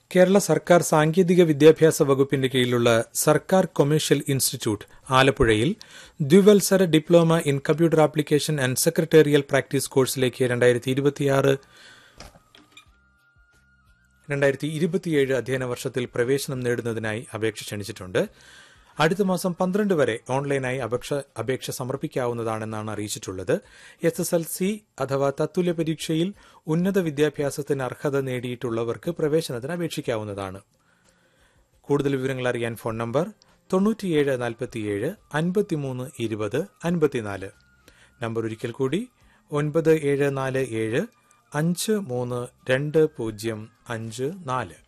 കേരള സർക്കാർ സാങ്കേതിക വിദ്യാഭ്യാസ വകുപ്പിന്റെ കീഴിലുള്ള സർക്കാർ കൊമേഴ്ഷ്യൽ ഇൻസ്റ്റിറ്റ്യൂട്ട് ആലപ്പുഴയിൽ ദ്വിവത്സര diploma in computer application and secretarial practice കോഴ്സിലേക്ക് രണ്ടായിരത്തി ഇരുപത്തിയാറ് രണ്ടായിരത്തി ഇരുപത്തിയേഴ് അധ്യയന വർഷത്തിൽ പ്രവേശനം നേടുന്നതിനായി അപേക്ഷ ക്ഷണിച്ചിട്ടുണ്ട് അടുത്ത മാസം പന്ത്രണ്ട് വരെ ഓൺലൈനായി അപേക്ഷ അപേക്ഷ സമർപ്പിക്കാവുന്നതാണെന്നാണ് അറിയിച്ചിട്ടുള്ളത് എസ് എസ് എൽ സി അഥവാ തത്തുല്യ പരീക്ഷയിൽ ഉന്നത വിദ്യാഭ്യാസത്തിന് അർഹത നേടിയിട്ടുള്ളവർക്ക് പ്രവേശനത്തിന് അപേക്ഷിക്കാവുന്നതാണ് കൂടുതൽ വിവരങ്ങൾ അറിയാൻ ഫോൺ നമ്പർ തൊണ്ണൂറ്റിയേഴ് നാൽപ്പത്തിയേഴ് അൻപത്തിമൂന്ന് ഇരുപത് അൻപത്തിനാല് നമ്പർ ഒരിക്കൽ കൂടി ഒൻപത് ഏഴ് നാല് ഏഴ് അഞ്ച് മൂന്ന് രണ്ട് പൂജ്യം അഞ്ച് നാല്